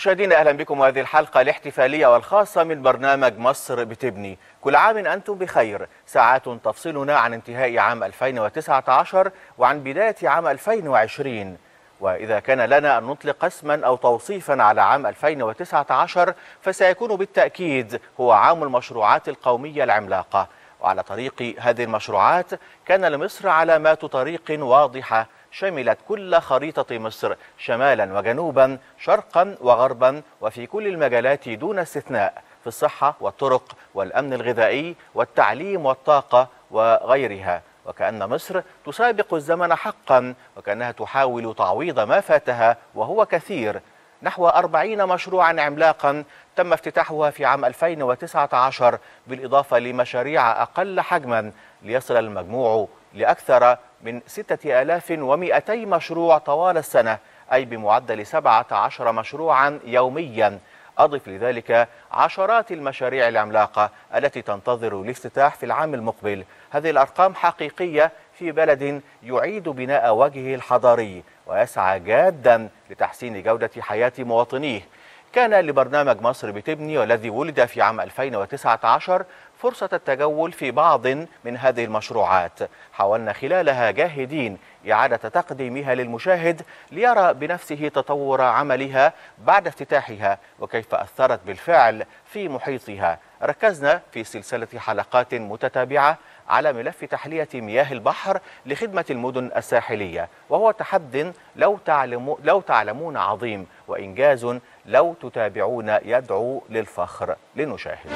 مشاهدينا اهلا بكم هذه الحلقه الاحتفاليه والخاصه من برنامج مصر بتبني كل عام انتم بخير ساعات تفصلنا عن انتهاء عام 2019 وعن بدايه عام 2020 واذا كان لنا ان نطلق اسما او توصيفا على عام 2019 فسيكون بالتاكيد هو عام المشروعات القوميه العملاقه وعلى طريق هذه المشروعات كان لمصر علامات طريق واضحه شملت كل خريطة مصر شمالا وجنوبا شرقا وغربا وفي كل المجالات دون استثناء في الصحة والطرق والأمن الغذائي والتعليم والطاقة وغيرها وكأن مصر تسابق الزمن حقا وكأنها تحاول تعويض ما فاتها وهو كثير نحو أربعين مشروعا عملاقا تم افتتاحها في عام 2019 بالإضافة لمشاريع أقل حجما ليصل المجموع لأكثر من 6200 مشروع طوال السنة أي بمعدل 17 مشروعا يوميا أضف لذلك عشرات المشاريع العملاقة التي تنتظر الافتتاح في العام المقبل هذه الأرقام حقيقية في بلد يعيد بناء وجهه الحضاري ويسعى جادا لتحسين جودة حياة مواطنيه كان لبرنامج مصر بتبني والذي ولد في عام 2019 فرصة التجول في بعض من هذه المشروعات حاولنا خلالها جاهدين إعادة تقديمها للمشاهد ليرى بنفسه تطور عملها بعد افتتاحها وكيف أثرت بالفعل في محيطها ركزنا في سلسلة حلقات متتابعة على ملف تحلية مياه البحر لخدمة المدن الساحلية وهو تحد لو, تعلم لو تعلمون عظيم وإنجاز لو تتابعون يدعو للفخر لنشاهد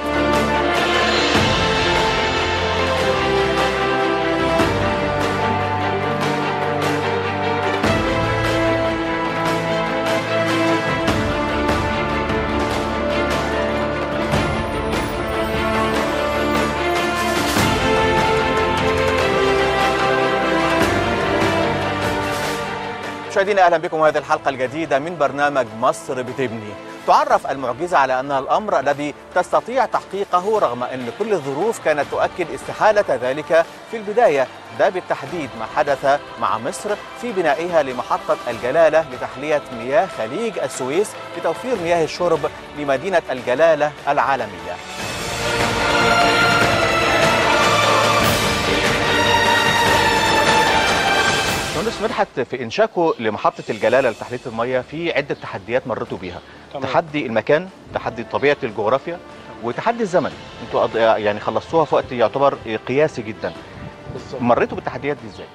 مشاهدينا اهلا بكم هذه الحلقه الجديده من برنامج مصر بتبني تعرف المعجزه على انها الامر الذي تستطيع تحقيقه رغم ان كل الظروف كانت تؤكد استحاله ذلك في البدايه ده بالتحديد ما حدث مع مصر في بنائها لمحطه الجلاله لتحليه مياه خليج السويس لتوفير مياه الشرب لمدينه الجلاله العالميه مهندس مدحت في انشاكه لمحطه الجلاله لتحليه الميه في عده تحديات مريتوا بيها تمام. تحدي المكان تحدي طبيعه الجغرافيا وتحدي الزمن انتوا قض- يعني خلصتوها في وقت يعتبر قياسي جدا بالظبط مريتوا بالتحديات دي ازاي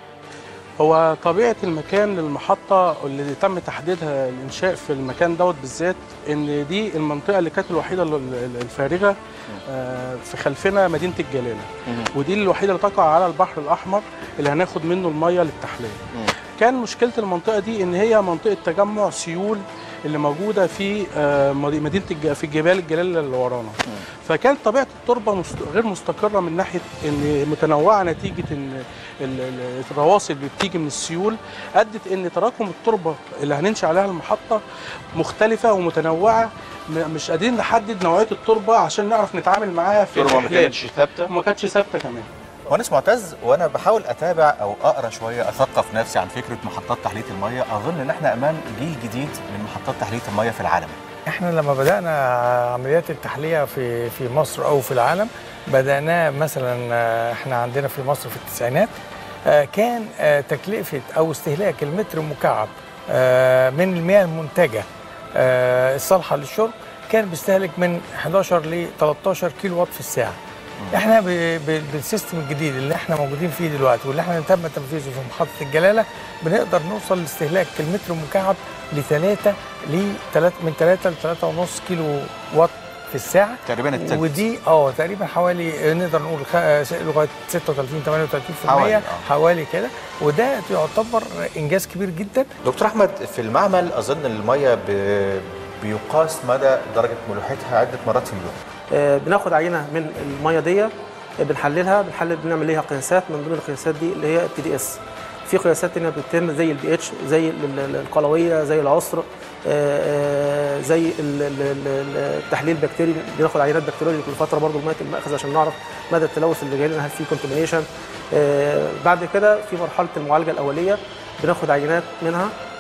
هو طبيعه المكان للمحطه اللي تم تحديدها الانشاء في المكان دوت بالذات ان دي المنطقه اللي كانت الوحيده ال- ال- الفارغه آه، في خلفنا مدينه الجلاله ودي الوحيده اللي تقع على البحر الاحمر اللي هناخد منه الميه للتحليه مم. كان مشكله المنطقه دي ان هي منطقه تجمع سيول اللي موجوده في آه، مدي- مدينه الج- في جبال الجلاله اللي ورانا فكانت طبيعه التربه مست- غير مستقره من ناحيه ان متنوعه نتيجه ان ال- ال- الرواسب اللي بتيجي من السيول ادت ان تراكم التربه اللي هننشئ عليها المحطه مختلفه ومتنوعه م- مش قادرين نحدد نوعيه التربه عشان نعرف نتعامل معاها في التربه ما الإحلال. كانتش ثابته وما كانتش ثابته كمان مهندس معتز وانا بحاول اتابع او اقرا شويه اثقف نفسي عن فكره محطات تحليه الميه اظن ان احنا امام جيل جديد من محطات تحليه الميه في العالم احنا لما بدانا عمليات التحليه في في مصر او في العالم بداناه مثلا آه، احنا عندنا في مصر في التسعينات آه، كان آه، تكلفه او استهلاك المتر المكعب آه، من المياه المنتجه آه، الصالحه للشرب كان بيستهلك من 11 ل 13 كيلو وات في الساعه احنا ب- ب- بالسيستم الجديد اللي احنا موجودين فيه دلوقتي واللي احنا تم تنفيذه في محطه الجلاله بنقدر نوصل لاستهلاك المتر المكعب لثلاثة ل من 3 ل 3.5 كيلو وات في الساعه تقريبا التلت ودي اه تقريبا حوالي نقدر نقول خ- لغايه 36 38% حوالي، حوالي, آه. حوالي كده وده يعتبر انجاز كبير جدا دكتور احمد في المعمل اظن الميه ب... بيقاس مدى درجه ملوحتها عده مرات في اليوم آه، بناخد عينه من الميه دي آه، بنحللها بنحلل بنعمل ليها قياسات من ضمن القياسات دي اللي هي التي دي اس في قياسات تانية بتتم زي البي اتش زي ال- ال- القلويه زي العصر آه، آه، زي ال- ال- ال- ال- التحليل البكتيري بناخد عينات بكتيريولوجيه كل فتره برضه لميه المأخذ عشان نعرف مدى التلوث اللي جاي لنا هل في كونتامينيشن بعد كده في مرحله المعالجه الاوليه بناخد عينات منها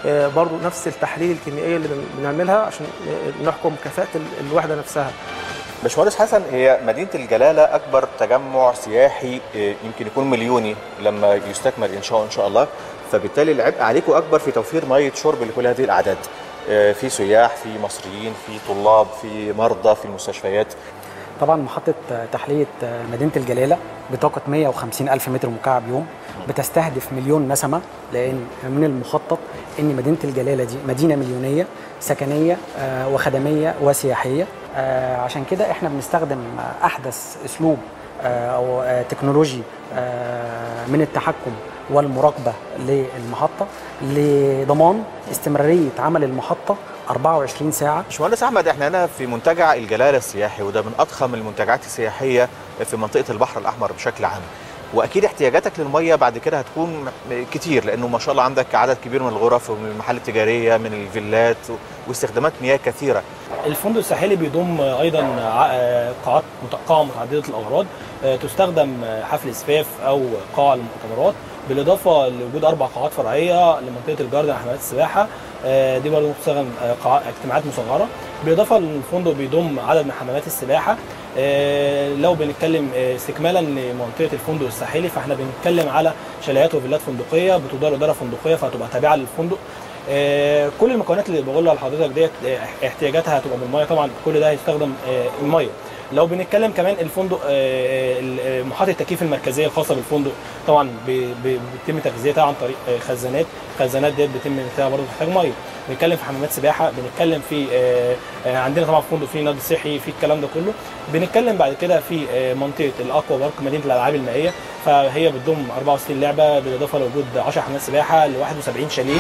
آه، برضو نفس التحاليل الكيميائيه اللي بن- بنعملها عشان آه، نحكم كفاءه ال- الوحده نفسها باشمهندس حسن هي مدينة الجلالة أكبر تجمع سياحي آه، يمكن يكون مليوني لما يستكمل إن شاء إن شاء الله فبالتالي العبء عليكم أكبر في توفير مية شرب لكل هذه الأعداد آه، في سياح في مصريين في طلاب في مرضى في المستشفيات طبعا محطة تحلية مدينة الجلالة بطاقة 150 ألف متر مكعب يوم بتستهدف مليون نسمة لأن من المخطط أن مدينة الجلالة دي مدينة مليونية سكنية آه، وخدمية وسياحية آه، عشان كده احنا بنستخدم أحدث أسلوب آه، أو آه، تكنولوجي آه، من التحكم والمراقبة للمحطة لضمان استمرارية عمل المحطة 24 ساعة باشمهندس أحمد إحنا هنا في منتجع الجلالة السياحي وده من أضخم المنتجعات السياحية في منطقة البحر الأحمر بشكل عام واكيد احتياجاتك للميه بعد كده هتكون م- كتير لانه ما شاء الله عندك عدد كبير من الغرف ومن المحال التجاريه من الفيلات و- واستخدامات مياه كثيره الفندق الساحلي بيضم ايضا ع- قاعات مت- قاعه متعدده الاغراض آه، تستخدم آه، حفل اسفاف او قاعه للمؤتمرات بالاضافه لوجود اربع قاعات فرعيه لمنطقه الجاردن حمامات السباحه آه، دي برضه بتستخدم آه، قاعات اجتماعات مصغره بالاضافه للفندق بيضم عدد من حمامات السباحه آه، لو بنتكلم آه، استكمالا لمنطقه الفندق الساحلي فاحنا بنتكلم على شاليهات وفيلات فندقيه بتدار اداره فندقيه فهتبقى تابعه للفندق آه، كل المكونات اللي بقولها لحضرتك ديت آه، احتياجاتها هتبقى بالميه طبعا كل ده هيستخدم آه، الميه لو بنتكلم كمان الفندق آه، ال- آه، محطه التكييف المركزيه الخاصه بالفندق طبعا ب- ب- بيتم تغذيتها عن طريق آه، خزانات الخزانات ديت بيتم انتاجها برضه بتحتاج ميه بنتكلم في حمامات سباحه بنتكلم في آه، آه، عندنا طبعا في فندق في نادي صحي في الكلام ده كله بنتكلم بعد كده في آه، منطقه الاكوا بارك مدينه الالعاب المائيه فهي بتضم 64 لعبه بالاضافه لوجود 10 حمامات سباحه ل 71 شاليه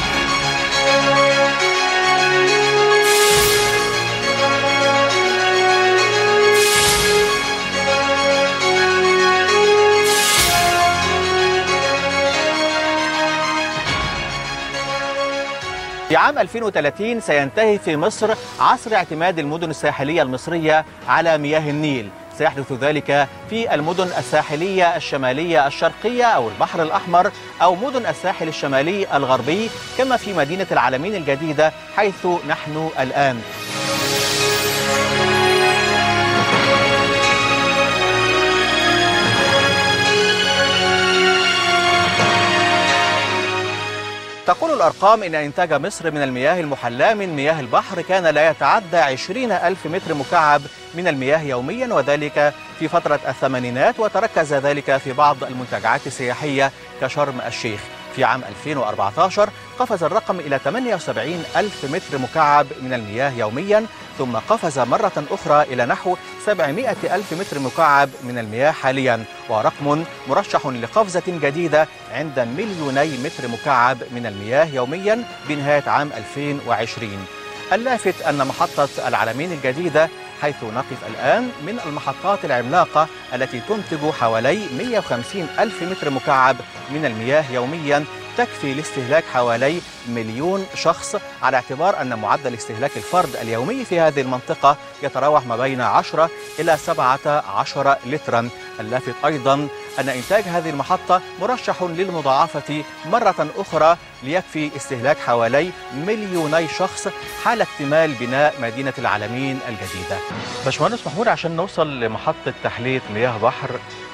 في عام 2030 سينتهي في مصر عصر اعتماد المدن الساحلية المصرية على مياه النيل سيحدث ذلك في المدن الساحلية الشمالية الشرقية أو البحر الأحمر أو مدن الساحل الشمالي الغربي كما في مدينة العالمين الجديدة حيث نحن الآن تقول الأرقام إن إنتاج مصر من المياه المحلاة من مياه البحر كان لا يتعدى 20 ألف متر مكعب من المياه يوميا وذلك في فترة الثمانينات وتركز ذلك في بعض المنتجعات السياحية كشرم الشيخ في عام 2014 قفز الرقم إلى 78 ألف متر مكعب من المياه يوميا ثم قفز مرة أخرى إلى نحو 700 ألف متر مكعب من المياه حاليا ورقم مرشح لقفزة جديدة عند مليوني متر مكعب من المياه يوميا بنهاية عام 2020 اللافت أن محطة العلمين الجديدة حيث نقف الآن من المحطات العملاقة التي تنتج حوالي 150 ألف متر مكعب من المياه يوميا تكفي لاستهلاك حوالي مليون شخص على اعتبار أن معدل استهلاك الفرد اليومي في هذه المنطقة يتراوح ما بين 10 إلى 17 لترا اللافت أيضا أن إنتاج هذه المحطة مرشح للمضاعفة مرة أخرى ليكفي استهلاك حوالي مليوني شخص حال اكتمال بناء مدينة العالمين الجديدة باشمهندس محمود عشان نوصل لمحطة تحلية مياه بحر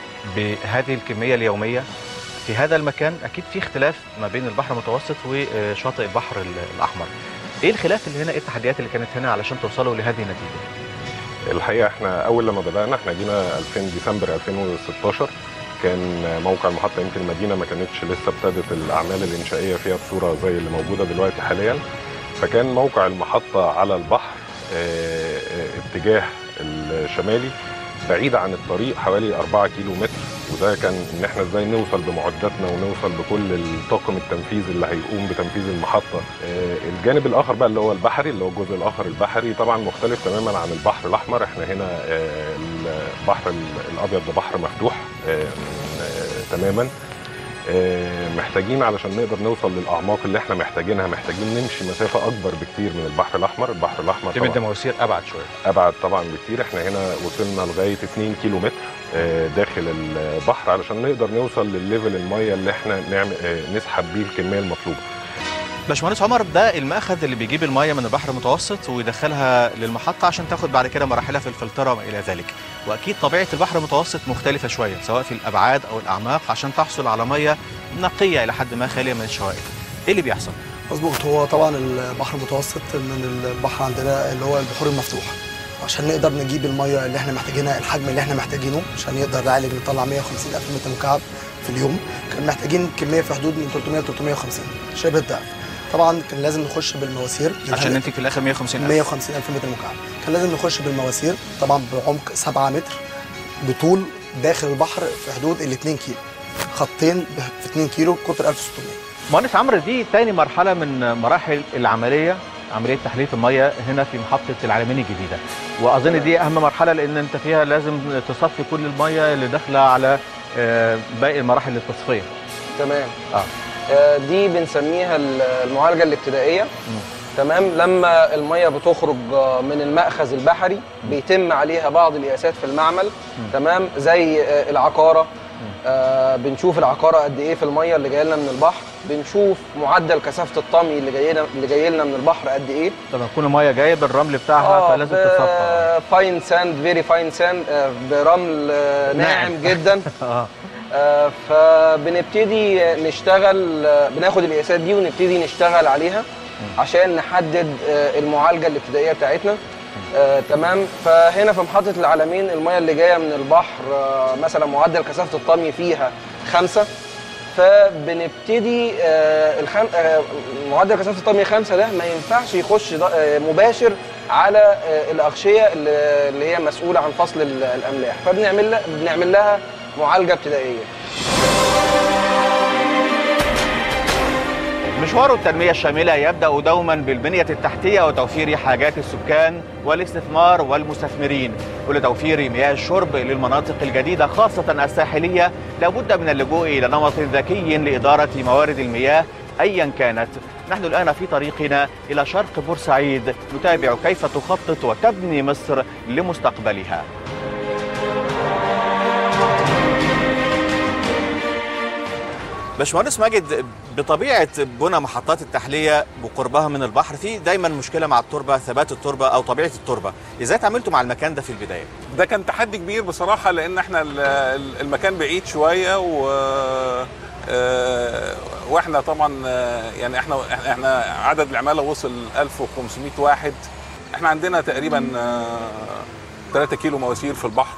بهذه الكمية اليومية في هذا المكان أكيد في اختلاف ما بين البحر المتوسط وشاطئ البحر الأحمر إيه الخلاف اللي هنا إيه التحديات اللي كانت هنا علشان توصلوا لهذه النتيجة الحقيقه احنا اول لما بدانا احنا جينا 2000 ديسمبر 2016 كان موقع المحطه يمكن المدينه ما كانتش لسه ابتدت الاعمال الانشائيه فيها بصوره زي اللي موجوده دلوقتي حاليا فكان موقع المحطه على البحر اه، اه، اتجاه الشمالي بعيد عن الطريق حوالي 4 كيلو متر وده كان ان احنا ازاي نوصل بمعداتنا ونوصل بكل الطاقم التنفيذي اللي هيقوم بتنفيذ المحطه آه، الجانب الاخر بقى اللي هو البحري اللي هو الجزء الاخر البحري طبعا مختلف تماما عن البحر الاحمر احنا هنا آه، البحر ال- الابيض ده بحر مفتوح آه، آه، تماما آه، محتاجين علشان نقدر نوصل للاعماق اللي احنا محتاجينها محتاجين نمشي مسافه اكبر بكتير من البحر الاحمر البحر الاحمر طبعا مواسير أبعد شوية ابعد طبعا بكتير احنا هنا وصلنا لغايه 2 كيلو متر آه، داخل البحر علشان نقدر نوصل للليفل الميه اللي احنا نعمل آه، نسحب بيه الكميه المطلوبه باشمهندس عمر ده المأخذ اللي بيجيب المية من البحر المتوسط ويدخلها للمحطة عشان تاخد بعد كده مراحلها في الفلترة وما إلى ذلك وأكيد طبيعة البحر المتوسط مختلفة شوية سواء في الأبعاد أو الأعماق عشان تحصل على مية نقية إلى حد ما خالية من الشوائب إيه اللي بيحصل؟ مظبوط هو طبعا البحر المتوسط من البحر عندنا اللي هو البحور المفتوحه عشان نقدر نجيب الميه اللي احنا محتاجينها الحجم اللي احنا محتاجينه عشان نقدر نعالج نطلع 150 الف متر مكعب في اليوم كان محتاجين كميه في حدود من 300 ل 350 شبه الضعف طبعا كان لازم نخش بالمواسير عشان ننتج في الآخر 150 ألف 150 الف متر مكعب كان لازم نخش بالمواسير طبعا بعمق 7 متر بطول داخل البحر في حدود ال 2 كيلو خطين في 2 كيلو قطر 1600 مهندس عمرو دي تاني مرحلة من مراحل العملية عملية تحلية المية هنا في محطة العالمين الجديدة وأظن دي أهم مرحلة لأن أنت فيها لازم تصفي كل المية اللي داخلة على آه، باقي مراحل التصفية تمام آه. آه، دي بنسميها المعالجه الابتدائيه تمام لما الميه بتخرج آه، من المأخذ البحري بيتم عليها بعض القياسات في المعمل تمام زي آه، العقاره آه بنشوف العقاره قد ايه في الميه اللي جايه لنا من البحر بنشوف معدل كثافه الطمي اللي جاي لنا اللي جاي لنا من البحر قد ايه طبعا تكون المية جاية بالرمل بتاعها فلازم تصفى فاين ساند فيري فاين ساند برمل آه، ناعم جدا اه آه، فبنبتدي نشتغل آه، بناخد القياسات دي ونبتدي نشتغل عليها عشان نحدد آه، المعالجه الابتدائيه بتاعتنا آه، تمام فهنا في محطه العالمين الميه اللي جايه من البحر آه، مثلا معدل كثافه الطمي فيها خمسة فبنبتدي آه، الخم... آه، معدل كثافه الطمي خمسة ده ما ينفعش يخش ض- آه، مباشر على آه، الاغشيه اللي اللي هي مسؤوله عن فصل ال- الاملاح فبنعمل لها بنعمل لها معالجه ابتدائيه مشوار التنمية الشاملة يبدأ دوما بالبنية التحتية وتوفير حاجات السكان والاستثمار والمستثمرين ولتوفير مياه الشرب للمناطق الجديدة خاصة الساحلية لابد من اللجوء إلى نمط ذكي لإدارة موارد المياه أيا كانت نحن الآن في طريقنا إلى شرق بورسعيد نتابع كيف تخطط وتبني مصر لمستقبلها باشمهندس ماجد بطبيعه بنى محطات التحليه وقربها من البحر في دايما مشكله مع التربه ثبات التربه او طبيعه التربه ازاي تعاملتوا مع المكان ده في البدايه ده كان تحدي كبير بصراحه لان احنا ال- ال- المكان بعيد شويه و آه، واحنا طبعا آه، يعني احنا احنا عدد العماله وصل 1500 واحد احنا عندنا تقريبا 3 كيلو مواسير في البحر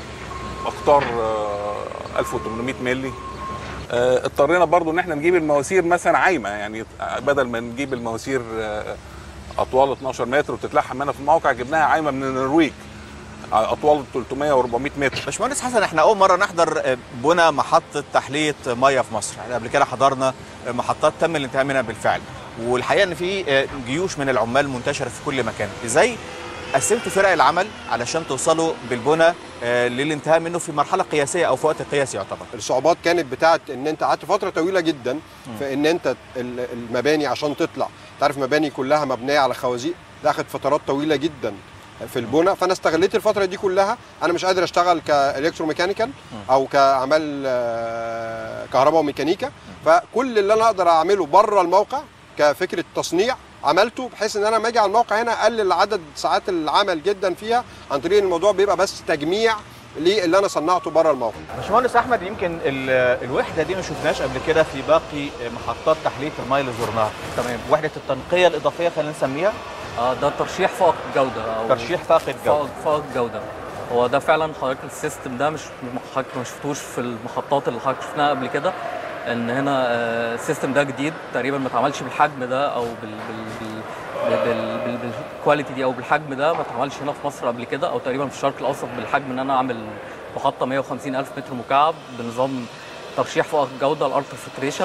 اقطار آه، 1800 مللي آه، اضطرينا برضو ان احنا نجيب المواسير مثلا عايمه يعني بدل ما نجيب المواسير آه، اطوال 12 متر وتتلحم هنا في الموقع جبناها عايمه من النرويج على اطوال 300 و400 متر باشمهندس حسن احنا اول مره نحضر بنى محطه تحليه ميه في مصر احنا قبل كده حضرنا محطات تم الانتهاء منها بالفعل والحقيقه ان في جيوش من العمال منتشره في كل مكان ازاي قسمتوا فرق العمل علشان توصلوا بالبنى آه، للانتهاء منه في مرحله قياسيه او في وقت قياسي يعتبر الصعوبات كانت بتاعت ان انت قعدت فتره طويله جدا في ان انت ال- المباني عشان تطلع تعرف مباني كلها مبنيه على خوازيق ده اخد فترات طويله جدا في البنى فانا استغليت الفتره دي كلها انا مش قادر اشتغل كالكتروميكانيكال او كاعمال آه، كهرباء وميكانيكا فكل اللي انا اقدر اعمله بره الموقع كفكره تصنيع عملته بحيث ان انا لما اجي على الموقع هنا اقلل عدد ساعات العمل جدا فيها عن طريق إن الموضوع بيبقى بس تجميع للي انا صنعته بره الموقع باشمهندس احمد يمكن ال- الوحده دي ما شفناش قبل كده في باقي محطات تحليه الميه اللي زرناها تمام وحده التنقيه الاضافيه خلينا نسميها اه ده ترشيح فائق الجوده او ترشيح فائق الجودة. فائق فائق الجوده هو ده فعلا حضرتك السيستم ده مش حضرتك ما شفتوش في المحطات اللي حضرتك شفناها قبل كده ان هنا آه، السيستم ده جديد تقريبا ما اتعملش بالحجم ده او بال بال بال بال بال بالكواليتي دي او بالحجم ده ما اتعملش هنا في مصر قبل كده او تقريبا في الشرق الاوسط بالحجم ان انا اعمل محطه 150 الف متر مكعب بنظام ترشيح فائق الجوده الالترا فلتريشن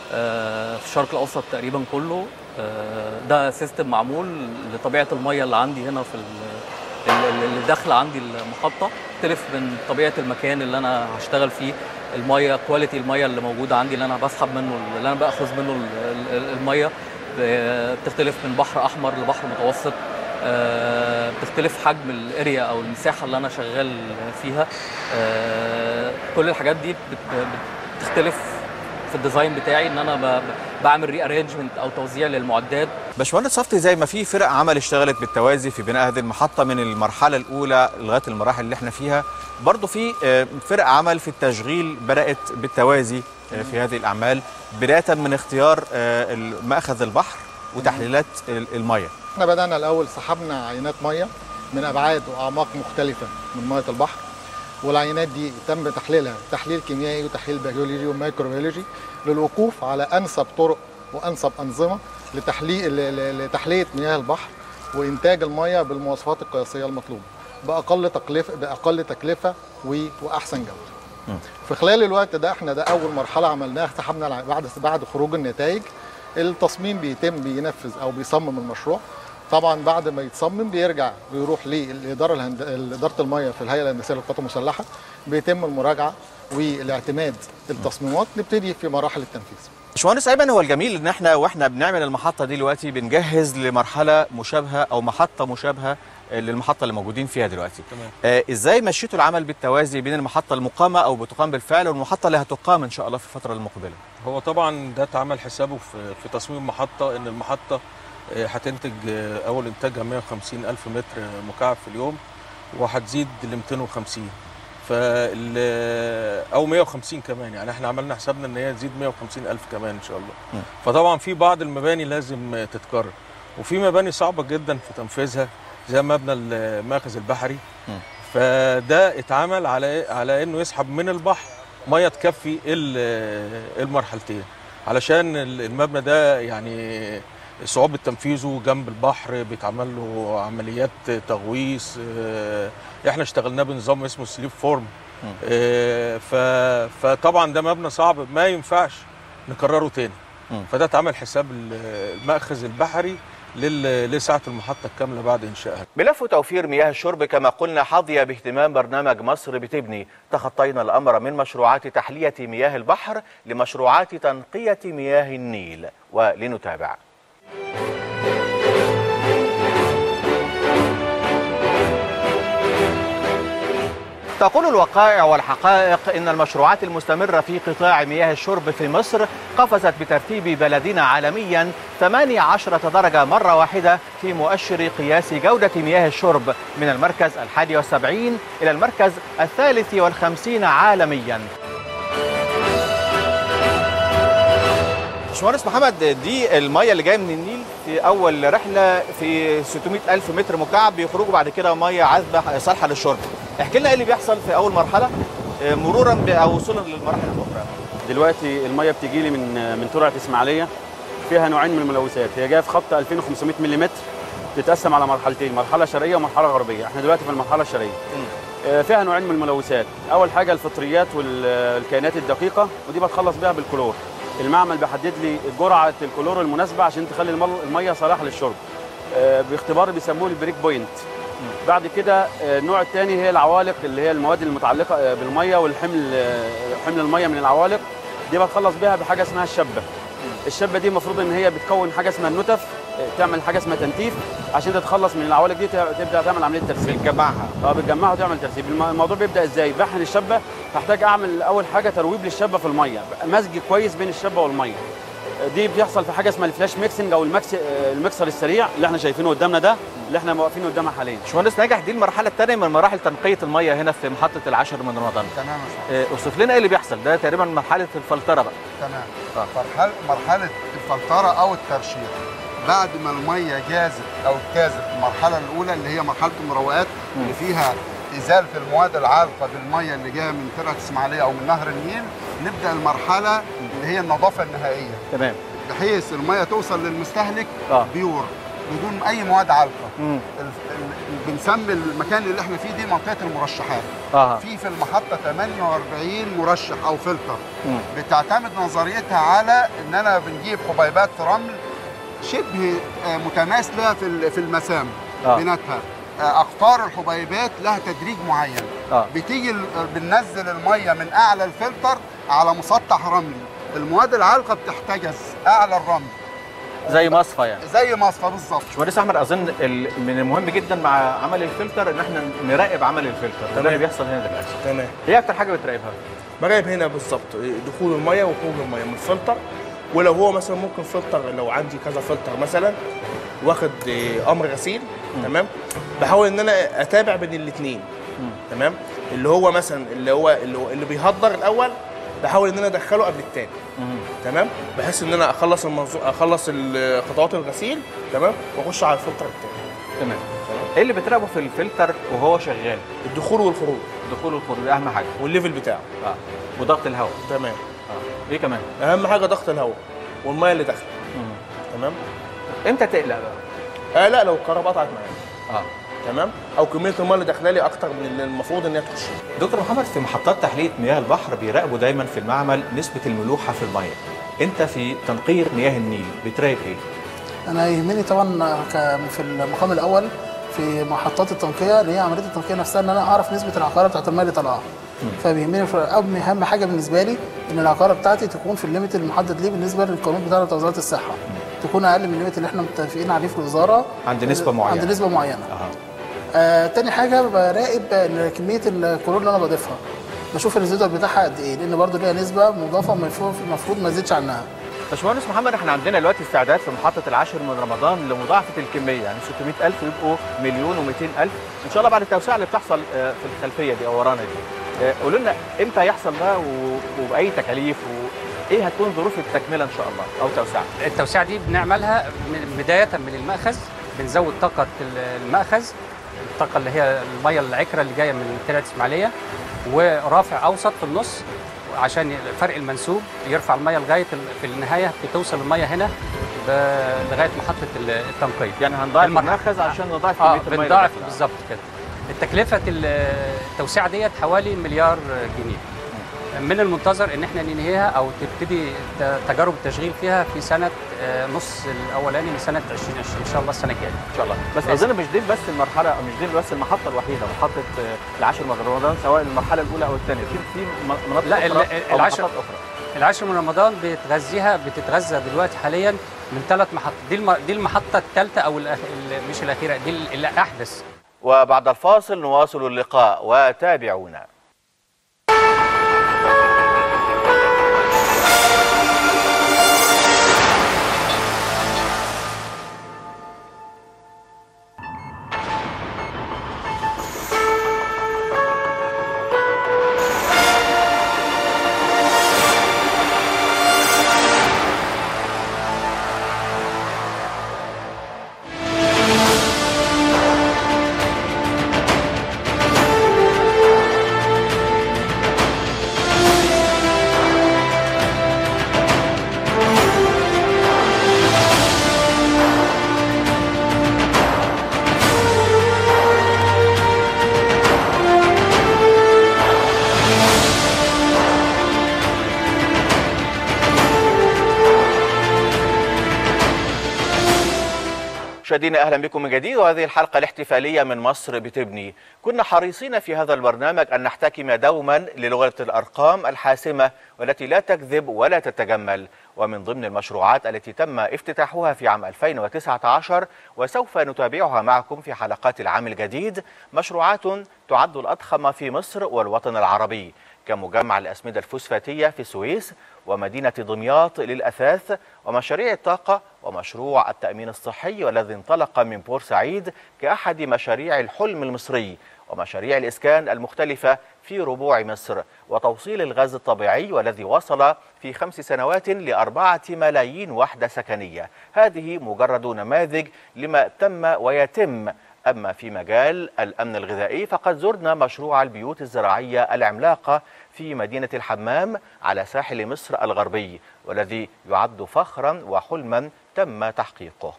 في الشرق الاوسط تقريبا كله آه، ده سيستم معمول لطبيعه الميه اللي عندي هنا في ال- ال- اللي داخله عندي المحطه تختلف من طبيعه المكان اللي انا هشتغل فيه الميه كواليتي الميه اللي موجوده عندي اللي انا بسحب منه اللي انا باخذ منه ال- ال- الميه ب- بتختلف من بحر احمر لبحر متوسط آه، بتختلف حجم الاريا او المساحه اللي انا شغال فيها آه، كل الحاجات دي بت- بتختلف في الديزاين بتاعي ان انا ب- ب- بعمل ري ارينجمنت او توزيع للمعدات باشمهندس صفتي زي ما في فرق عمل اشتغلت بالتوازي في بناء هذه المحطة من المرحلة الأولى لغاية المراحل اللي احنا فيها برضو في آه، فرق عمل في التشغيل بدأت بالتوازي آه، في هذه الأعمال بداية من اختيار آه، مأخذ البحر وتحليلات ال- المية احنا بدأنا الأول سحبنا عينات مية من أبعاد وأعماق مختلفة من مية البحر والعينات دي تم تحليلها تحليل كيميائي وتحليل بيولوجي وميكروبيولوجي للوقوف على أنسب طرق وأنسب أنظمة لتحليل ل- ل- لتحلية مياه البحر وإنتاج المية بالمواصفات القياسية المطلوبة بأقل تكلفة بأقل تكلفة و- وأحسن جودة. في خلال الوقت ده احنا ده اول مرحله عملناها سحبنا الع- بعد بعد خروج النتائج التصميم بيتم بينفذ او بيصمم المشروع طبعا بعد ما يتصمم بيرجع بيروح للاداره الهند... اداره الميه في الهيئه الهندسيه للقوات المسلحه بيتم المراجعه والاعتماد التصميمات نبتدي في مراحل التنفيذ باشمهندس ايمن هو الجميل ان احنا واحنا بنعمل المحطه دي دلوقتي بنجهز لمرحله مشابهه او محطه مشابهه آه، للمحطه اللي موجودين فيها دلوقتي تمام. آه ازاي مشيتوا العمل بالتوازي بين المحطه المقامه او بتقام بالفعل والمحطه اللي هتقام ان شاء الله في الفتره المقبله هو طبعا ده اتعمل حسابه في في تصميم المحطه ان المحطه آه، هتنتج آه، اول انتاجها 150 الف متر مكعب في اليوم وهتزيد ل 250 فال او 150 كمان يعني احنا عملنا حسابنا ان هي تزيد 150 الف كمان ان شاء الله فطبعا في بعض المباني لازم آه، تتكرر وفي مباني صعبه جدا في تنفيذها زي مبنى الماخذ البحري فده اتعمل على على انه يسحب من البحر ميه تكفي ال- المرحلتين علشان ال- المبنى ده يعني صعوبة تنفيذه جنب البحر بيتعمل له عمليات تغويص آه، احنا اشتغلناه بنظام اسمه سليب فورم آه، ف- فطبعا ده مبنى صعب ما ينفعش نكرره تاني فده اتعمل حساب ال- المأخذ البحري لل- لساعة المحطة الكاملة بعد إنشائها ملف توفير مياه الشرب كما قلنا حظي باهتمام برنامج مصر بتبني تخطينا الأمر من مشروعات تحلية مياه البحر لمشروعات تنقية مياه النيل ولنتابع تقول الوقائع والحقائق إن المشروعات المستمرة في قطاع مياه الشرب في مصر قفزت بترتيب بلدنا عالميا 18 درجة مرة واحدة في مؤشر قياس جودة مياه الشرب من المركز الحادي والسبعين إلى المركز الثالث والخمسين عالميا باشمهندس محمد دي المية اللي جاية من النيل في أول رحلة في 600 ألف متر مكعب بيخرجوا بعد كده مية عذبة صالحة للشرب احكي لنا ايه اللي بيحصل في أول مرحلة آه، مرورا ب- أو وصولا للمراحل الأخرى دلوقتي الميه بتجي لي من من ترعه اسماعيليه فيها نوعين من الملوثات هي جايه في خط 2500 ملم بتتقسم على مرحلتين مرحله شرقيه ومرحله غربيه احنا دلوقتي في المرحله الشرقيه آه، فيها نوعين من الملوثات اول حاجه الفطريات والكائنات الدقيقه ودي بتخلص بيها بالكلور المعمل بيحدد لي جرعه الكلور المناسبه عشان تخلي المر- الميه صالحه للشرب آه، باختبار بيسموه البريك بوينت بعد كده آه، النوع الثاني هي العوالق اللي هي المواد المتعلقه آه، بالميه والحمل آه، حمل الميه من العوالق دي بتخلص بيها بحاجه اسمها الشبه الشبه دي المفروض ان هي بتكون حاجه اسمها النتف آه، تعمل حاجه اسمها تنتيف عشان تتخلص من العوالق دي تع- تبدا تعمل عمليه ترسيب بتجمعها اه بتجمعها وتعمل ترسيب الم- الموضوع بيبدا ازاي بحن الشبه هحتاج اعمل اول حاجه ترويب للشبه في الميه مزج كويس بين الشبه والميه دي بيحصل في حاجه اسمها الفلاش ميكسنج او المكس آه، المكسر السريع اللي احنا شايفينه قدامنا ده اللي احنا واقفين قدامها حاليا باشمهندس ناجح دي المرحلة الثانية من مراحل تنقية المية هنا في محطة العاشر من رمضان تمام آه، اوصف لنا ايه اللي بيحصل ده تقريبا مرحلة الفلترة بقى تمام مرحله مرحله الفلتره او الترشيح بعد ما الميه جازت او اجتازت المرحله الاولى اللي هي مرحله المروقات اللي فيها ازاله المواد العالقه بالميه اللي جايه من ترعه اسماعيليه او من نهر النيل نبدا المرحله اللي هي النظافه النهائيه تمام بحيث الميه توصل للمستهلك آه. بيور بدون اي مواد عالقه مم. ال- ال- بنسمي المكان اللي احنا فيه دي منطقه المرشحات آه. في في المحطه 48 مرشح او فلتر مم. بتعتمد نظريتها على ان انا بنجيب حبيبات رمل شبه آه، متماثله في ال- في المسام آه. بيناتها آه، اقطار الحبيبات لها تدريج معين آه. بتيجي ال- بننزل الميه من اعلى الفلتر على مسطح رملي المواد العالقه بتحتجز اعلى الرمل زي مصفى يعني زي مصفى بالظبط باشمهندس احمد اظن ال- من المهم جدا مع عمل الفلتر ان احنا نراقب عمل الفلتر ده اللي بيحصل هنا دلوقتي تمام ايه اكتر حاجه بتراقبها براقب هنا بالظبط دخول الميه وخروج الميه من الفلتر ولو هو مثلا ممكن فلتر لو عندي كذا فلتر مثلا واخد آه، امر غسيل تمام بحاول ان انا اتابع بين الاثنين تمام اللي هو مثلا اللي هو اللي, هو اللي بيهدر الاول بحاول ان انا ادخله قبل الثاني تمام بحيث ان انا اخلص المنظو... اخلص ال- خطوات الغسيل تمام واخش على الفلتر الثاني تمام ايه اللي بتراقبه في الفلتر وهو شغال الدخول والخروج الدخول والخروج ده اهم حاجه والليفل بتاعه اه وضغط الهواء تمام اه ايه كمان اهم حاجه ضغط الهواء والميه اللي داخله تمام امتى تقلق بقى آه لا لو الكهرباء قطعت معايا اه تمام او كميه الميه اللي داخله لي اكتر من اللي المفروض ان هي تخش دكتور محمد في محطات تحليه مياه البحر بيراقبوا دايما في المعمل نسبه الملوحه في الميه انت في تنقير مياه النيل بتراقب ايه انا يهمني طبعا ك- في المقام الاول في محطات التنقيه اللي هي عمليه التنقيه نفسها ان انا اعرف نسبه العقاره بتاعت الميه اللي طالعه فبيهمني في اهم اهم حاجه بالنسبه لي ان العقاره بتاعتي تكون في الليميت المحدد ليه بالنسبه للقانون بتاعنا بتاع وزاره الصحه تكون اقل من الليميت اللي احنا متفقين عليه في الوزاره عند نسبه معينه عند نسبه معينه أها. آه تاني حاجه براقب ال- كميه الكلور اللي انا بضيفها بشوف الريزيدوال بتاعها قد ايه لان برضو ليها نسبه مضافه المفروض المفروض ما تزيدش عنها باشمهندس محمد احنا عندنا دلوقتي استعداد في محطه العاشر من رمضان لمضاعفه الكميه يعني 600000 يبقوا مليون و200 الف ان شاء الله بعد التوسعه اللي بتحصل آه، في الخلفيه دي او ورانا دي آه، قولوا لنا امتى هيحصل ده و- وباي تكاليف وايه هتكون ظروف التكمله ان شاء الله او التوسعه التوسعه دي بنعملها من بدايه من المأخذ بنزود طاقه المأخذ الطاقه اللي هي الميه العكره اللي جايه من ترعه اسماعيليه ورافع اوسط في النص عشان فرق المنسوب يرفع الميه لغايه ال- في النهايه بتوصل الميه هنا ب- لغايه محطه ال- التنقيه يعني هنضاعف المرحلة- المأخذ عشان نضاعف اه كميه الميه اللي بنضاعف داخلة. بالظبط كده التكلفه التوسعه ديت حوالي مليار جنيه من المنتظر ان احنا ننهيها او تبتدي ت- تجارب التشغيل فيها في سنه آه، نص الاولاني من سنه 2020 ان شاء الله السنه الجايه ان شاء الله بس بإذن- اظن مش دي بس المرحله مش دي بس المحطه الوحيده محطه آه، العاشر من رمضان سواء المرحله الاولى او الثانيه في في م- مناطق لا اخرى ال- أو العشر محطات اخرى العاشر من رمضان بتغذيها بتتغذى دلوقتي حاليا من ثلاث محطات دي الم- دي المحطه الثالثه او الأخ... ال- مش الاخيره دي ال- الاحدث وبعد الفاصل نواصل اللقاء وتابعونا مشاهدينا اهلا بكم من جديد وهذه الحلقه الاحتفاليه من مصر بتبني كنا حريصين في هذا البرنامج ان نحتكم دوما للغه الارقام الحاسمه والتي لا تكذب ولا تتجمل ومن ضمن المشروعات التي تم افتتاحها في عام 2019 وسوف نتابعها معكم في حلقات العام الجديد مشروعات تعد الاضخم في مصر والوطن العربي كمجمع الأسمدة الفوسفاتية في السويس ومدينة دمياط للأثاث ومشاريع الطاقة ومشروع التأمين الصحي والذي انطلق من بورسعيد كأحد مشاريع الحلم المصري ومشاريع الإسكان المختلفة في ربوع مصر وتوصيل الغاز الطبيعي والذي وصل في خمس سنوات لأربعة ملايين وحدة سكنية هذه مجرد نماذج لما تم ويتم أما في مجال الأمن الغذائي فقد زرنا مشروع البيوت الزراعية العملاقة في مدينة الحمام على ساحل مصر الغربي والذي يعد فخرا وحلما تم تحقيقه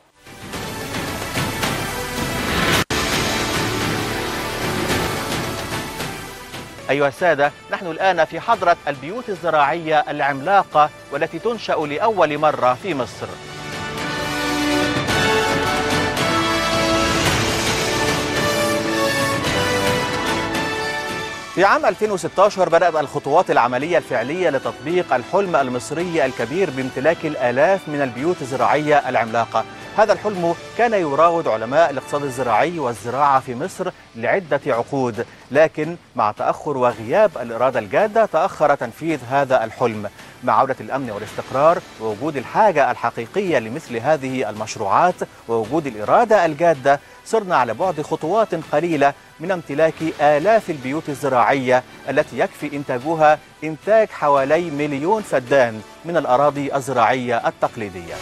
أيها السادة نحن الآن في حضرة البيوت الزراعية العملاقة والتي تنشأ لأول مرة في مصر في عام 2016 بدأت الخطوات العملية الفعلية لتطبيق الحلم المصري الكبير بامتلاك الآلاف من البيوت الزراعية العملاقة هذا الحلم كان يراود علماء الاقتصاد الزراعي والزراعة في مصر لعدة عقود لكن مع تأخر وغياب الإرادة الجادة تأخر تنفيذ هذا الحلم مع عودة الأمن والاستقرار ووجود الحاجة الحقيقية لمثل هذه المشروعات ووجود الإرادة الجادة صرنا على بعد خطوات قليلة من امتلاك آلاف البيوت الزراعية التي يكفي إنتاجها إنتاج حوالي مليون فدان من الأراضي الزراعية التقليدية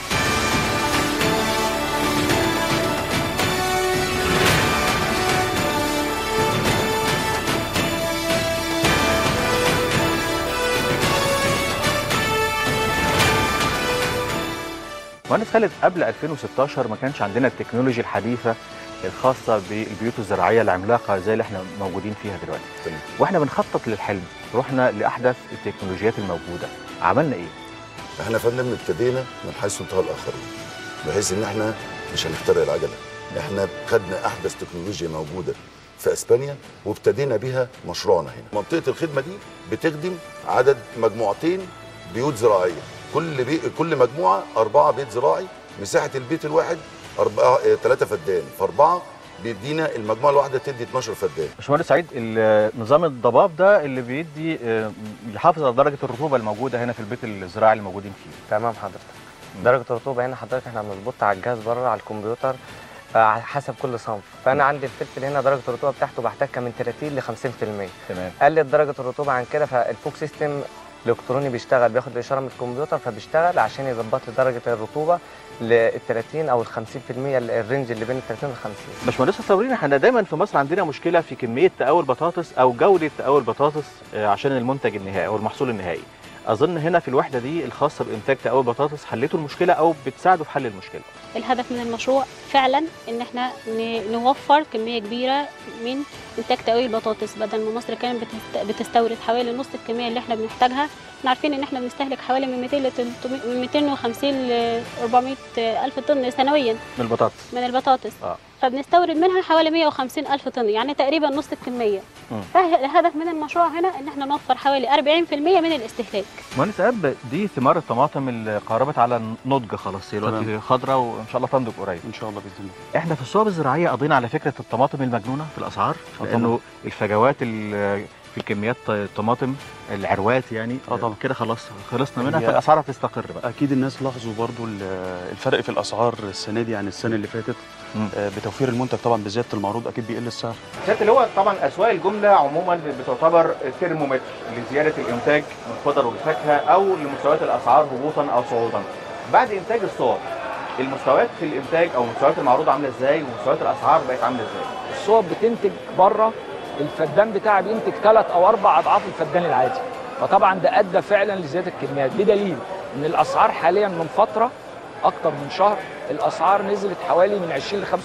مهندس خالد قبل 2016 ما كانش عندنا التكنولوجيا الحديثة الخاصة بالبيوت الزراعية العملاقة زي اللي احنا موجودين فيها دلوقتي واحنا بنخطط للحلم رحنا لأحدث التكنولوجيات الموجودة عملنا ايه؟ احنا يا فندم ابتدينا من حيث انتهى الاخرين بحيث ان احنا مش هنخترع العجله احنا خدنا احدث تكنولوجيا موجوده في اسبانيا وابتدينا بها مشروعنا هنا منطقه الخدمه دي بتخدم عدد مجموعتين بيوت زراعيه كل بي... كل مجموعه اربعه بيت زراعي مساحه البيت الواحد أربعة اه ثلاثة فدان فأربعة بيدينا المجموعة الواحدة تدي 12 فدان باشمهندس سعيد ال- نظام الضباب ده اللي بيدي آه، يحافظ على درجة الرطوبة الموجودة هنا في البيت الزراعي اللي موجودين فيه تمام حضرتك درجة الرطوبة هنا حضرتك احنا بنظبطها على الجهاز بره على الكمبيوتر آه، على حسب كل صنف فانا عندي الفلفل هنا درجة الرطوبة بتاعته بحتاجها من 30 ل 50% تمام قلت درجة الرطوبة عن كده فالفوك سيستم الالكتروني بيشتغل بياخد اشاره من الكمبيوتر فبيشتغل عشان يظبط لي درجه الرطوبه لل 30 او ال 50% الرينج اللي بين ال 30 وال 50 باشمهندس صابرين احنا دايما في مصر عندنا مشكله في كميه تقاول بطاطس او جوده تقاول بطاطس آه، عشان المنتج النهائي او المحصول النهائي اظن هنا في الوحده دي الخاصه بانتاج تقاول بطاطس حليتوا المشكله او بتساعدوا في حل المشكله الهدف من المشروع فعلا ان احنا ن- نوفر كميه كبيره من انتاج تقوي البطاطس بدل ما مصر كانت بتست- بتستورد حوالي نص الكميه اللي احنا بنحتاجها احنا عارفين ان احنا بنستهلك حوالي من 200 ل 300 من 250 ل 400 الف طن سنويا من البطاطس من البطاطس اه فبنستورد منها حوالي 150 الف طن يعني تقريبا نص الكميه مم. فالهدف من المشروع هنا ان احنا نوفر حوالي 40% من الاستهلاك مهندس اب دي ثمار الطماطم اللي قاربت على النضج خلاص هي دلوقتي تمام. خضراء وان شاء الله تنضج قريب ان شاء الله باذن الله احنا في الصوب الزراعيه قضينا على فكره الطماطم المجنونه في الاسعار آه لانه طبعاً. الفجوات ال- في كميات الطماطم العروات يعني اه طبعا كده خلاص خلصنا منها هي- فالاسعار هتستقر بقى اكيد الناس لاحظوا برضو ال- الفرق في الاسعار السنه دي عن السنه اللي فاتت آه، بتوفير المنتج طبعا بزياده المعروض اكيد بيقل السعر سياده اللي هو طبعا اسواق الجمله عموما بتعتبر ترمومتر لزياده الانتاج من الخضر والفاكهه او لمستويات الاسعار هبوطا او صعودا بعد انتاج الصور المستويات في الانتاج او مستويات المعروض عامله ازاي ومستويات الاسعار بقت عامله ازاي الصوب بتنتج بره الفدان بتاعها بينتج ثلاث او اربع اضعاف الفدان العادي فطبعا ده ادى فعلا لزياده الكميات بدليل ان الاسعار حاليا من فتره اكتر من شهر الاسعار نزلت حوالي من 20 ل 25%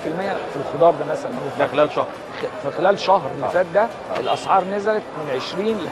في الخضار ده مثلا ده خلال شهر في خلال شهر اللي فات ده الاسعار نزلت من 20 ل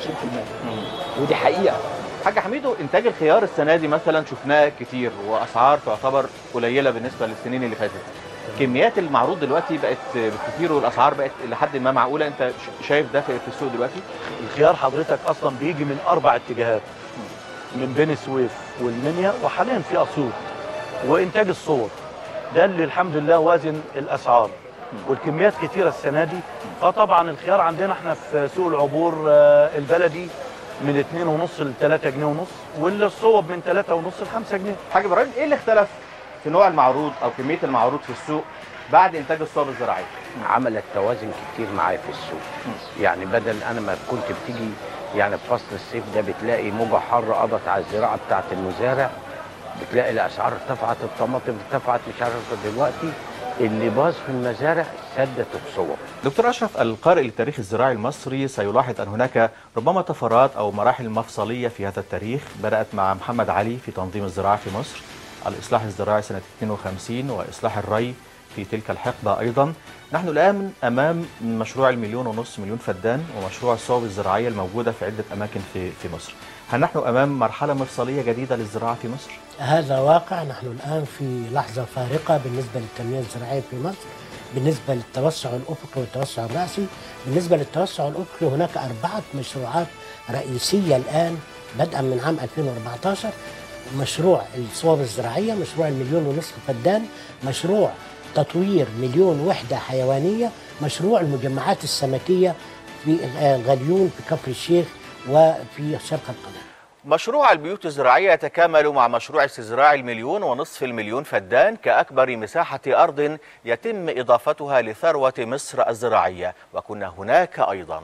25% ودي حقيقه حاج حميدو انتاج الخيار السنه دي مثلا شفناه كتير واسعار تعتبر قليله بالنسبه للسنين اللي فاتت كميات المعروض دلوقتي بقت بالكثير والاسعار بقت لحد ما معقوله انت ش- شايف ده في في السوق دلوقتي الخيار حضرتك اصلا بيجي من اربع اتجاهات من بني سويف والمنيا وحاليا في اسيوط وانتاج الصور ده اللي الحمد لله وازن الاسعار والكميات كتيره السنه دي فطبعا الخيار عندنا احنا في سوق العبور آه، البلدي من 2 ونص ل 3 جنيه ونص والصوب من 3 ونص ل 5 جنيه حاج ابراهيم ايه اللي اختلف في نوع المعروض او كميه المعروض في السوق بعد انتاج الصوب الزراعيه عملت توازن كتير معايا في السوق يعني بدل انا ما كنت بتيجي يعني في فصل الصيف ده بتلاقي موجه حر قضت على الزراعه بتاعت المزارع بتلاقي الاسعار ارتفعت الطماطم ارتفعت مش عارف دلوقتي اللي باظ في المزارع سدت الصور دكتور اشرف القارئ للتاريخ الزراعي المصري سيلاحظ ان هناك ربما طفرات او مراحل مفصليه في هذا التاريخ بدات مع محمد علي في تنظيم الزراعه في مصر الاصلاح الزراعي سنه 52 واصلاح الري في تلك الحقبه ايضا نحن الان امام مشروع المليون ونص مليون فدان ومشروع الصوب الزراعيه الموجوده في عده اماكن في في مصر هل نحن امام مرحله مفصليه جديده للزراعه في مصر هذا واقع نحن الآن في لحظة فارقة بالنسبة للتنمية الزراعية في مصر بالنسبه للتوسع الافقي والتوسع الراسي بالنسبه للتوسع الافقي هناك اربعه مشروعات رئيسيه الان بدءا من عام 2014 مشروع الصوب الزراعيه مشروع المليون ونصف فدان مشروع تطوير مليون وحده حيوانيه مشروع المجمعات السمكيه في الغليون في كفر الشيخ وفي شرق القناه مشروع البيوت الزراعية يتكامل مع مشروع استزراع المليون ونصف المليون فدان كأكبر مساحة أرض يتم إضافتها لثروة مصر الزراعية وكنا هناك أيضا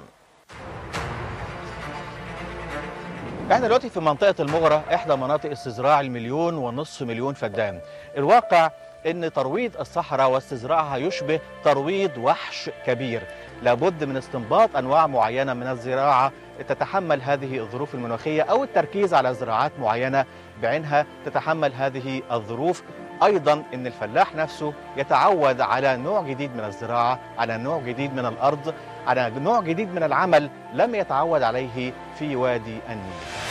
احنا دلوقتي في منطقة المغرة احدى مناطق استزراع المليون ونصف مليون فدان الواقع ان ترويض الصحراء واستزراعها يشبه ترويض وحش كبير لابد من استنباط انواع معينة من الزراعة تتحمل هذه الظروف المناخية او التركيز على زراعات معينة بعينها تتحمل هذه الظروف ايضا ان الفلاح نفسه يتعود على نوع جديد من الزراعة على نوع جديد من الارض على نوع جديد من العمل لم يتعود عليه في وادي النيل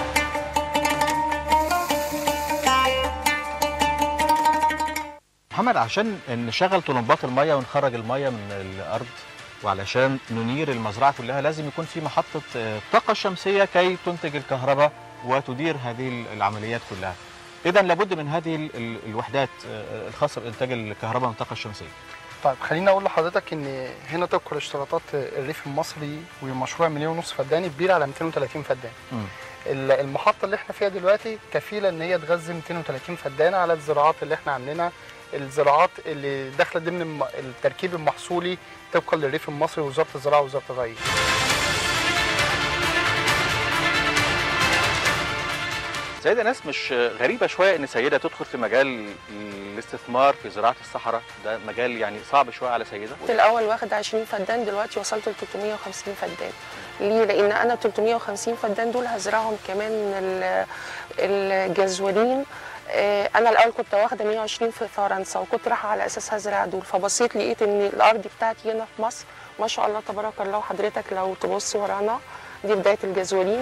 محمد عشان نشغل طلمبات الميه ونخرج الميه من الارض وعلشان ننير المزرعه كلها لازم يكون في محطه آه، طاقه شمسيه كي تنتج الكهرباء وتدير هذه العمليات كلها. اذا لابد من هذه ال- ال- الوحدات آه، الخاصه بانتاج الكهرباء من الطاقه الشمسيه. طيب خليني اقول لحضرتك ان هنا طبقا لاشتراطات الريف المصري ومشروع مليون ونص فدان كبير على 230 فدان ال- المحطه اللي احنا فيها دلوقتي كفيله ان هي تغذي 230 فدان على الزراعات اللي احنا عاملينها الزراعات اللي داخله ضمن الم- التركيب المحصولي طبقا للريف المصري ووزاره الزراعه ووزاره الري سيدة ناس مش غريبة شوية إن سيدة تدخل في مجال الاستثمار في زراعة الصحراء ده مجال يعني صعب شوية على سيدة كنت الاول واخد 20 فدان دلوقتي وصلت ل 350 فدان ليه لان انا 350 فدان دول هزرعهم كمان ال- الجزولين آه، انا الاول كنت واخده 120 في فرنسا وكنت رايحه على اساس هزرع دول فبصيت لقيت ان الارض بتاعتي هنا في مصر ما شاء الله تبارك الله حضرتك لو تبص ورانا دي بدايه الجزولين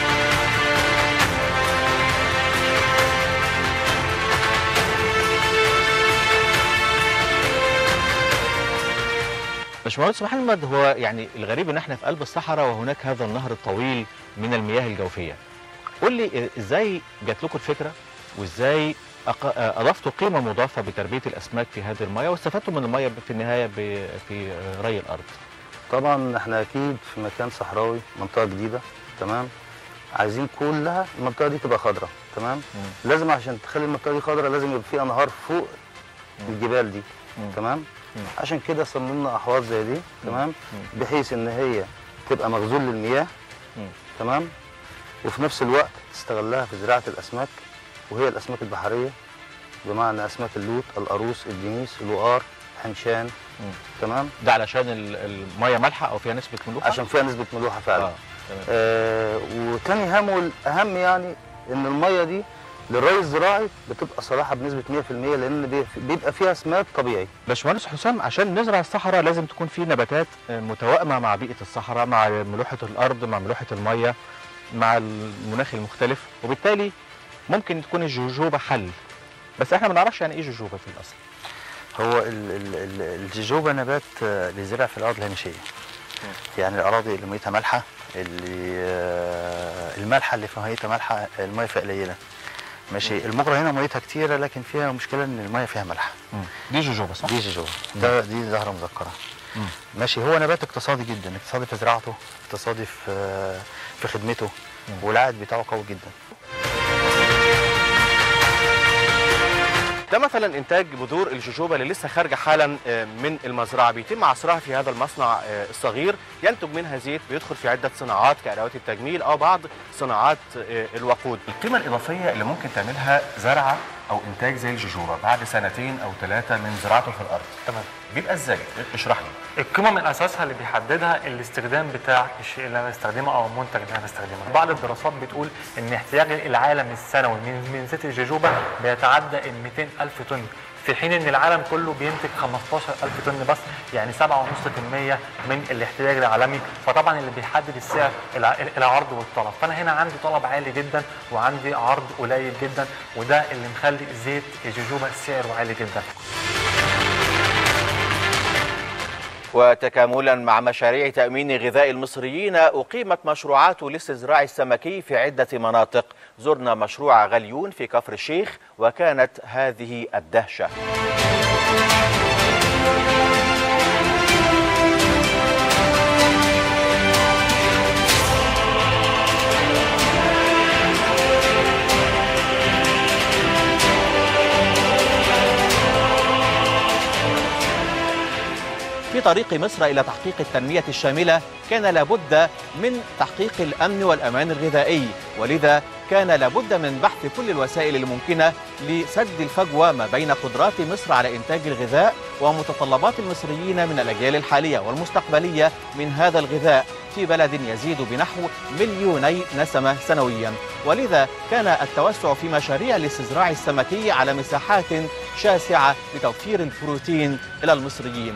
باشمهندس محمد هو يعني الغريب ان احنا في قلب الصحراء وهناك هذا النهر الطويل من المياه الجوفيه. قول لي ازاي جات لكم الفكره وازاي أق- اضفتوا قيمه مضافه بتربيه الاسماك في هذه المياه واستفدتوا من المياه في النهايه ب- في ري الارض. طبعا احنا اكيد في مكان صحراوي منطقه جديده تمام عايزين كلها المنطقه دي تبقى خضراء تمام لازم عشان تخلي المنطقه دي خضراء لازم يبقى في انهار فوق الجبال دي تمام عشان كده صممنا احواض زي دي تمام بحيث ان هي تبقى مخزون للمياه تمام وفي نفس الوقت تستغلها في زراعه الاسماك وهي الاسماك البحريه بمعنى اسماك اللوت القاروص الدنيس الوقار حنشان تمام ده علشان ال- المياه مالحه او فيها نسبه ملوحه؟ عشان فيها نسبه ملوحه فعلا آه، تمام. آه وتاني هام والاهم يعني ان الميه دي للري الزراعي بتبقى صلاحه بنسبه 100% لان بي- بيبقى فيها اسماك طبيعي باشمهندس حسام عشان نزرع الصحراء لازم تكون في نباتات آه، متوائمه مع بيئه الصحراء مع ملوحه الارض مع ملوحه الميه مع المناخ المختلف وبالتالي ممكن تكون الجوجوبه حل بس احنا ما نعرفش يعني ايه جوجوبه في الاصل هو ال- ال- ال- الججوبه نبات آه، بيزرع في الارض الهامشيه يعني الاراضي اللي ميتها مالحه اللي آه، المالحه اللي في ميتها مالحه الميه فيها قليله ماشي المغرى هنا ميتها كتيره لكن فيها مشكله ان الميه فيها مالحه دي جوجوبه صح دي جوجوبه ده دي زهره مذكره ماشي هو نبات اقتصادي جدا اقتصادي في زراعته اقتصادي في آه، في خدمته والعائد بتاعه قوي جدا ده مثلا انتاج بذور الجوجوبا اللي لسه خارجه حالا آه، من المزرعه بيتم عصرها في هذا المصنع آه، الصغير ينتج منها زيت بيدخل في عده صناعات كادوات التجميل او بعض صناعات آه، الوقود القيمه الاضافيه اللي ممكن تعملها زرعه او انتاج زي الجوجوبا بعد سنتين او ثلاثه من زراعته في الارض تمام بيبقى ازاي اشرح لي القيمه من اساسها اللي بيحددها الاستخدام بتاع الشيء اللي انا بستخدمه او المنتج اللي انا بستخدمه بعض الدراسات بتقول ان احتياج العالم السنوي من من زيت الجوجوبا بيتعدى ال 200 الف طن في حين ان العالم كله بينتج 15000 طن بس يعني 7.5% من الاحتياج العالمي فطبعا اللي بيحدد السعر الع- العرض والطلب فانا هنا عندي طلب عالي جدا وعندي عرض قليل جدا وده اللي مخلي زيت الجوجوبا سعره عالي جدا وتكاملا مع مشاريع تأمين غذاء المصريين أقيمت مشروعات الاستزراع السمكي في عدة مناطق زرنا مشروع غليون في كفر الشيخ وكانت هذه الدهشة في طريق مصر إلى تحقيق التنمية الشاملة كان لابد من تحقيق الأمن والأمان الغذائي ولذا كان لابد من بحث كل الوسائل الممكنة لسد الفجوة ما بين قدرات مصر على إنتاج الغذاء ومتطلبات المصريين من الأجيال الحالية والمستقبلية من هذا الغذاء في بلد يزيد بنحو مليوني نسمة سنويا ولذا كان التوسع في مشاريع الاستزراع السمكي على مساحات شاسعة لتوفير البروتين إلى المصريين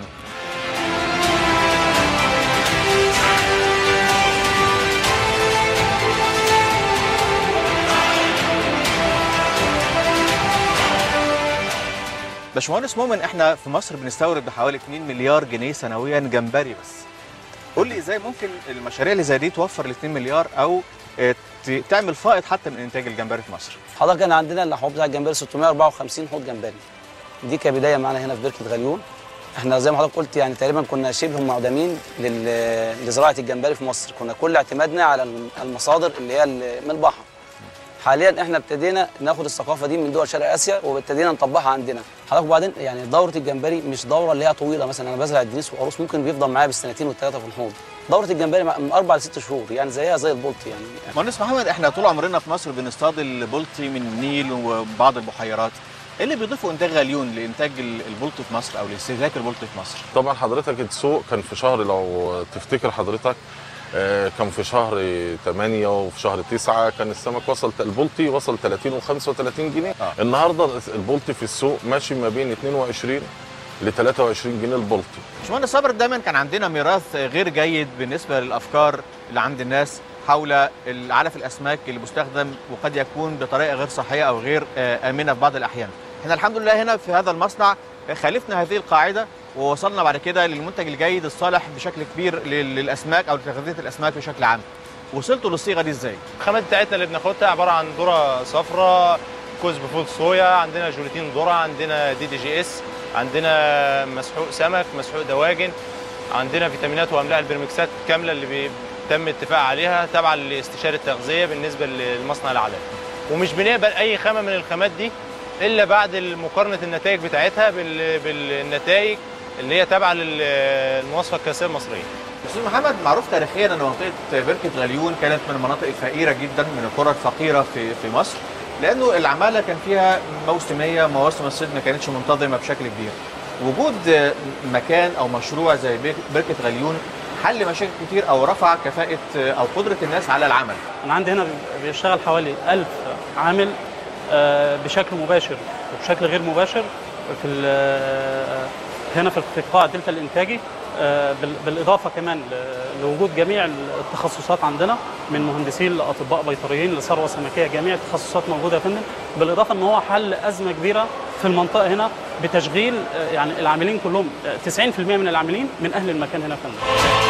باشمهندس مؤمن احنا في مصر بنستورد بحوالي 2 مليار جنيه سنويا جمبري بس قول لي ازاي ممكن المشاريع اللي زي دي توفر ال 2 مليار او اه، ت- تعمل فائض حتى من انتاج الجمبري في مصر حضرتك انا عندنا الحوض بتاع الجمبري 654 حوض جمبري دي كبدايه معانا هنا في بركه غليون احنا زي ما حضرتك قلت يعني تقريبا كنا شبه معدمين لل- لزراعه الجمبري في مصر كنا كل اعتمادنا على الم- المصادر اللي هي ال- من البحر حاليا احنا ابتدينا ناخد الثقافه دي من دول شرق اسيا وابتدينا نطبقها عندنا حضرتك وبعدين يعني دوره الجمبري مش دوره اللي هي طويله مثلا انا بزرع الدنيس والقاروص ممكن بيفضل معايا بالسنتين والثلاثه في الحوض دوره الجمبري من اربع لست شهور يعني زيها زي البلطي يعني مهندس محمد احنا طول عمرنا في مصر بنصطاد البلطي من النيل وبعض البحيرات ايه اللي بيضيفوا انتاج غليون لانتاج ال- البلطي في مصر او لاستهلاك البلطي في مصر طبعا حضرتك السوق كان في شهر لو تفتكر حضرتك آه، كان في شهر 8 وفي شهر 9 كان السمك وصل البلطي وصل 30 و35 جنيه آه. النهارده البلطي في السوق ماشي ما بين 22 ل 23 جنيه البلطي باشمهندس صابر دايما كان عندنا ميراث غير جيد بالنسبه للافكار اللي عند الناس حول علف الاسماك اللي مستخدم وقد يكون بطريقه غير صحيه او غير آه، امنه في بعض الاحيان. احنا الحمد لله هنا في هذا المصنع خالفنا هذه القاعده ووصلنا بعد كده للمنتج الجيد الصالح بشكل كبير لل- للاسماك او لتغذيه الاسماك بشكل عام. وصلتوا للصيغه دي ازاي؟ الخامات بتاعتنا اللي بناخدها عباره عن ذره صفراء كزب فول صويا عندنا جوليتين ذره عندنا دي دي جي اس عندنا مسحوق سمك مسحوق دواجن عندنا فيتامينات واملاح البرمكسات كامله اللي بي- تم اتفاق عليها تبعا لاستشاره التغذيه بالنسبه للمصنع العالمي ومش بنقبل اي خامه من الخامات دي الا بعد مقارنه النتائج بتاعتها بال- بالنتائج اللي هي تابعه للمواصفه القياسيه المصريه استاذ محمد معروف تاريخيا ان منطقه بركه غليون كانت من المناطق الفقيره جدا من القرى الفقيره في في مصر لانه العماله كان فيها موسميه مواسم الصيد ما كانتش منتظمه بشكل كبير. وجود مكان او مشروع زي بيك- بركه غليون حل مشاكل كتير او رفع كفاءه او قدره الناس على العمل. انا عندي هنا بيشتغل حوالي 1000 عامل آه، بشكل مباشر وبشكل غير مباشر في ال- آه، هنا في في قطاع الدلتا الانتاجي آه، بال- بالاضافه كمان ل- لوجود جميع التخصصات عندنا من مهندسين لاطباء بيطريين لثروه سمكيه جميع التخصصات موجوده يا فندم بالاضافه ان هو حل ازمه كبيره في المنطقه هنا بتشغيل آه، يعني العاملين كلهم آه، 90% من العاملين من اهل المكان هنا يا فندم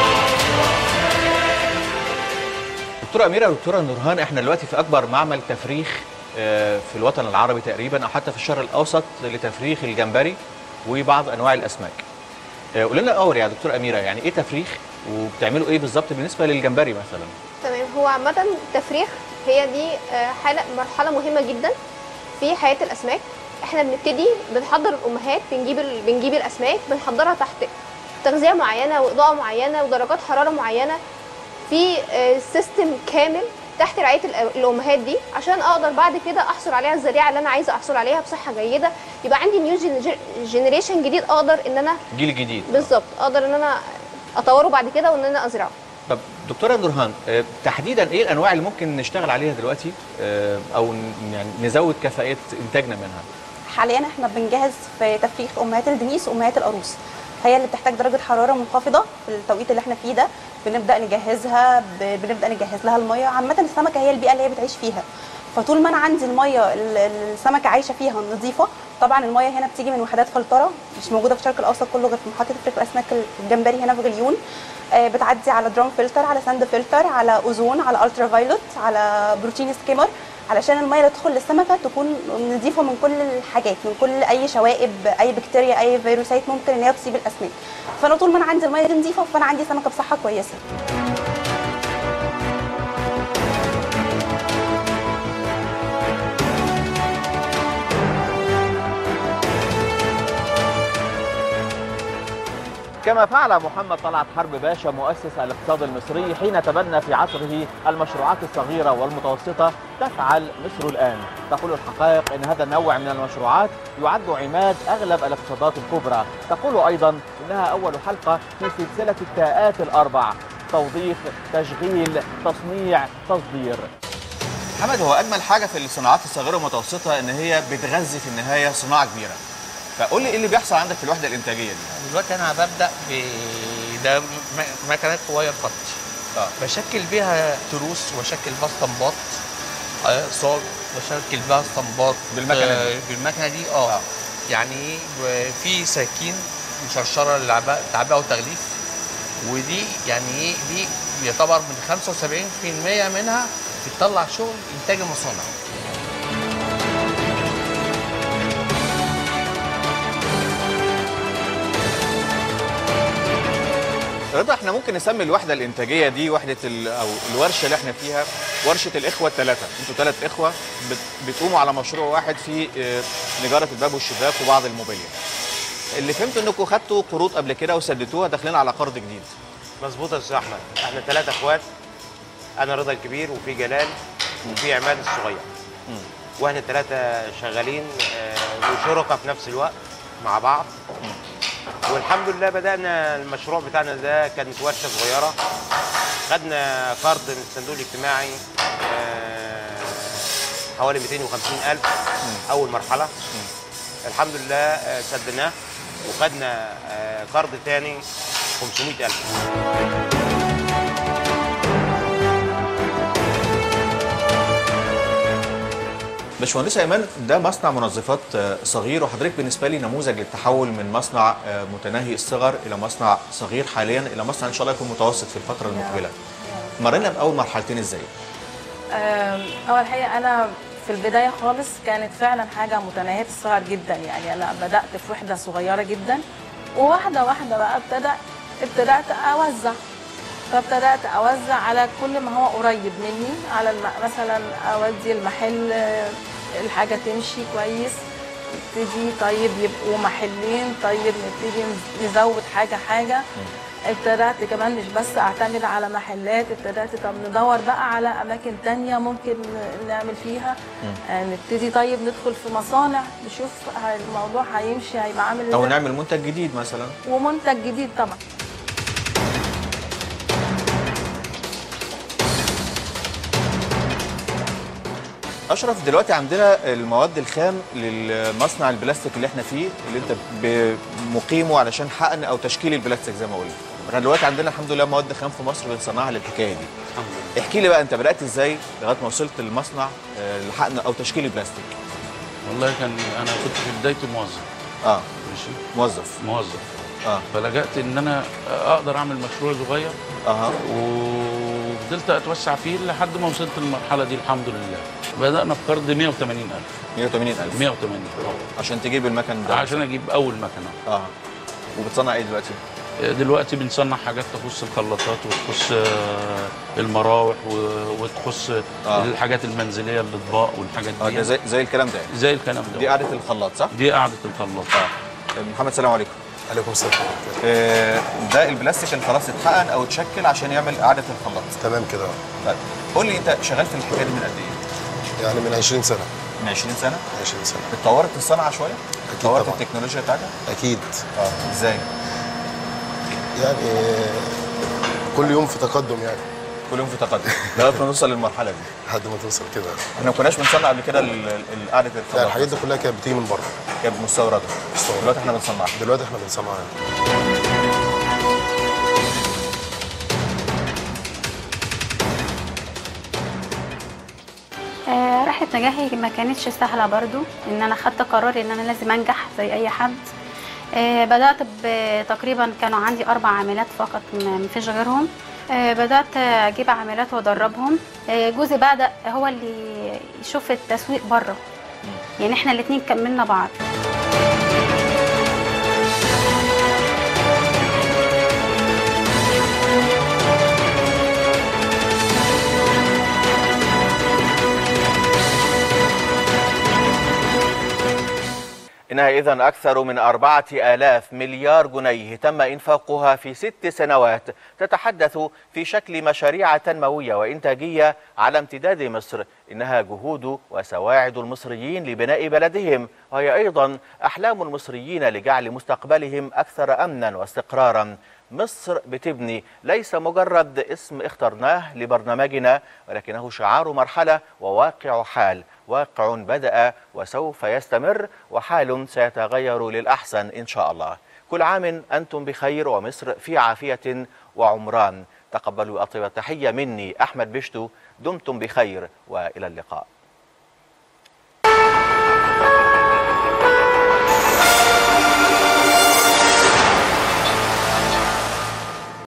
دكتوره اميره ودكتوره نورهان احنا دلوقتي في اكبر معمل تفريخ آه، في الوطن العربي تقريبا او حتى في الشرق الاوسط لتفريخ الجمبري وبعض انواع الاسماك. آه، قول لنا اول يا دكتوره اميره يعني ايه تفريخ وبتعملوا ايه بالظبط بالنسبه للجمبري مثلا؟ تمام هو عامة التفريخ هي دي آه، حالة مرحلة مهمة جدا في حياة الأسماك احنا بنبتدي بنحضر الأمهات بنجيب ال... بنجيب الأسماك بنحضرها تحت تغذية معينة وإضاءة معينة ودرجات حرارة معينة في آه، سيستم كامل تحت رعاية الأ- الأمهات دي عشان أقدر بعد كده أحصل عليها الزريعة اللي أنا عايزة أحصل عليها بصحة جيدة يبقى عندي نيو جينيريشن جديد أقدر إن أنا جيل جديد. بالظبط أقدر إن أنا أطوره بعد كده وإن أنا أزرعه طب دكتوره نورهان آه، تحديدا ايه الانواع اللي ممكن نشتغل عليها دلوقتي آه، او ن- يعني نزود كفاءه انتاجنا منها؟ حاليا احنا بنجهز في تفريخ امهات الدنيس وامهات القاروص هي اللي بتحتاج درجه حراره منخفضه في التوقيت اللي احنا فيه ده بنبدا نجهزها ب- بنبدا نجهز لها الميه عامه السمكه هي البيئه اللي هي بتعيش فيها فطول ما انا عندي الميه ال- ال- السمكه عايشه فيها نظيفه طبعا الميه هنا بتيجي من وحدات فلتره مش موجوده في الشرق الاوسط كله غير في محطه افريق الاسماك الجمبري هنا في غليون آه، بتعدي على درام فلتر على ساند فلتر على اوزون على الترا فايلوت على بروتين سكيمر علشان الميه اللي تدخل للسمكه تكون نظيفه من كل الحاجات من كل اي شوائب اي بكتيريا اي فيروسات ممكن ان هي تصيب الاسماك فانا طول ما انا عندي الميه دي نظيفه فانا عندي سمكه بصحه كويسه كما فعل محمد طلعت حرب باشا مؤسس الاقتصاد المصري حين تبنى في عصره المشروعات الصغيرة والمتوسطة تفعل مصر الآن تقول الحقائق أن هذا النوع من المشروعات يعد عماد أغلب الاقتصادات الكبرى تقول أيضا أنها أول حلقة في سلسلة التاءات الأربع توظيف تشغيل تصنيع تصدير محمد هو اجمل حاجه في الصناعات الصغيره والمتوسطه ان هي بتغذي في النهايه صناعه كبيره فقول لي ايه اللي بيحصل عندك في الوحده الانتاجيه دي دلوقتي انا ببدا ب ده م- مكنات واير كات آه. بشكل بيها تروس واشكل بيها اسطمبات آه، صاج بشكل بيها اسطمبات بالمكنة دي؟ آه، بالمكنه دي اه, آه. يعني و- في سكين مشرشره للعباء تعبئه وتغليف ودي يعني ايه دي يعتبر من 75% منها بتطلع شغل انتاج المصانع رضا احنا ممكن نسمي الوحده الانتاجيه دي وحده ال او الورشه اللي احنا فيها ورشه الاخوه الثلاثه انتوا ثلاث اخوه بت بتقوموا على مشروع واحد في اه، نجاره الباب والشباك وبعض الموبيليا اللي فهمت انكم خدتوا قروض قبل كده وسددتوها داخلين على قرض جديد مظبوط يا استاذ احمد احنا ثلاثة اخوات انا رضا الكبير وفي جلال وفي عماد الصغير واحنا الثلاثة شغالين آه، وشركاء في نفس الوقت مع بعض والحمد لله بدأنا المشروع بتاعنا ده كانت ورشة صغيرة خدنا قرض من الصندوق الاجتماعي آه، حوالي 250 ألف أول مرحلة الحمد لله آه، سدناه وخدنا آه، قرض تاني 500 ألف باشمهندس ايمن ده مصنع منظفات آه، صغير وحضرتك بالنسبه لي نموذج للتحول من مصنع آه، متناهي الصغر الى مصنع صغير حاليا الى مصنع ان شاء الله يكون متوسط في الفتره المقبله مرينا باول مرحلتين ازاي أم، اول حاجه انا في البدايه خالص كانت فعلا حاجه متناهيه الصغر جدا يعني انا بدات في وحده صغيره جدا وواحده واحده بقى ابتدى ابتدات اوزع فابتدات اوزع على كل ما هو قريب مني على الم... مثلا اودي المحل آه، الحاجه تمشي كويس نبتدي طيب يبقوا محلين طيب نبتدي نزود حاجه حاجه ابتدأت كمان مش بس اعتمد على محلات ابتدأت طب ندور بقى على اماكن تانية ممكن نعمل فيها آه، نبتدي طيب ندخل في مصانع نشوف ه- الموضوع هيمشي هيبقى عامل او ازاي نعمل منتج جديد مثلا ومنتج جديد طبعا اشرف دلوقتي عندنا المواد الخام للمصنع البلاستيك اللي احنا فيه اللي انت ب- مقيمه علشان حقن او تشكيل البلاستيك زي ما قلنا احنا دلوقتي عندنا الحمد لله مواد خام في مصر بنصنعها للحكايه دي احكي لي بقى انت بدات ازاي لغايه ما وصلت للمصنع آه، لحقن او تشكيل البلاستيك والله كان انا كنت في بدايتي موظف اه ماشي موظف موظف اه فلجأت ان انا اقدر اعمل مشروع صغير اها وفضلت اتوسع فيه لحد ما وصلت للمرحله دي الحمد لله بدأنا بقرض 180000 180000 180 عشان تجيب المكن ده عشان اجيب اول مكنه اه وبتصنع ايه دلوقتي؟ دلوقتي بنصنع حاجات تخص الخلاطات وتخص آه، المراوح و- وتخص آه. الحاجات المنزليه الاطباق والحاجات اه دي ده زي زي الكلام ده يعني زي الكلام ده دي قعده الخلاط صح؟ دي قعده الخلاط اه محمد سلام عليكم عليكم السلام آه ده البلاستيك اللي خلاص اتحقن او اتشكل عشان يعمل قعده الخلاط تمام كده طيب قول لي انت شغال في الحكايه دي من قد ايه؟ يعني من 20 سنه من 20 سنه؟ 20 سنه اتطورت الصنعه شويه؟ اتطورت طبعاً. التكنولوجيا بتاعتها؟ اكيد اه ازاي؟ يعني كل يوم في تقدم يعني كل يوم في تقدم لغايه ما نوصل للمرحله دي لحد ما توصل كده احنا ما كناش بنصنع قبل كده ال- ال- قعده الخلاط يعني الحاجات دي كلها كانت بتيجي من بره كانت مستورده دلوقتي احنا بنصنعها دلوقتي احنا بنصنعها آه، رحلة رحلة نجاحي ما كانتش سهلة برضو ان انا خدت قرار ان انا لازم انجح زي اي حد آه، بدأت ب- تقريبا كانوا عندي اربع عاملات فقط ما مفيش غيرهم آه، بدأت اجيب عاملات وادربهم آه، جوزي بدأ هو اللي يشوف التسويق بره يعني احنا الاتنين كملنا بعض إنها إذا أكثر من أربعة آلاف مليار جنيه تم إنفاقها في ست سنوات تتحدث في شكل مشاريع تنموية وإنتاجية على امتداد مصر إنها جهود وسواعد المصريين لبناء بلدهم وهي أيضا أحلام المصريين لجعل مستقبلهم أكثر أمنا واستقرارا مصر بتبني ليس مجرد اسم اخترناه لبرنامجنا ولكنه شعار مرحلة وواقع حال واقع بدأ وسوف يستمر وحال سيتغير للأحسن إن شاء الله كل عام أنتم بخير ومصر في عافية وعمران تقبلوا أطيب التحية مني أحمد بشتو دمتم بخير وإلى اللقاء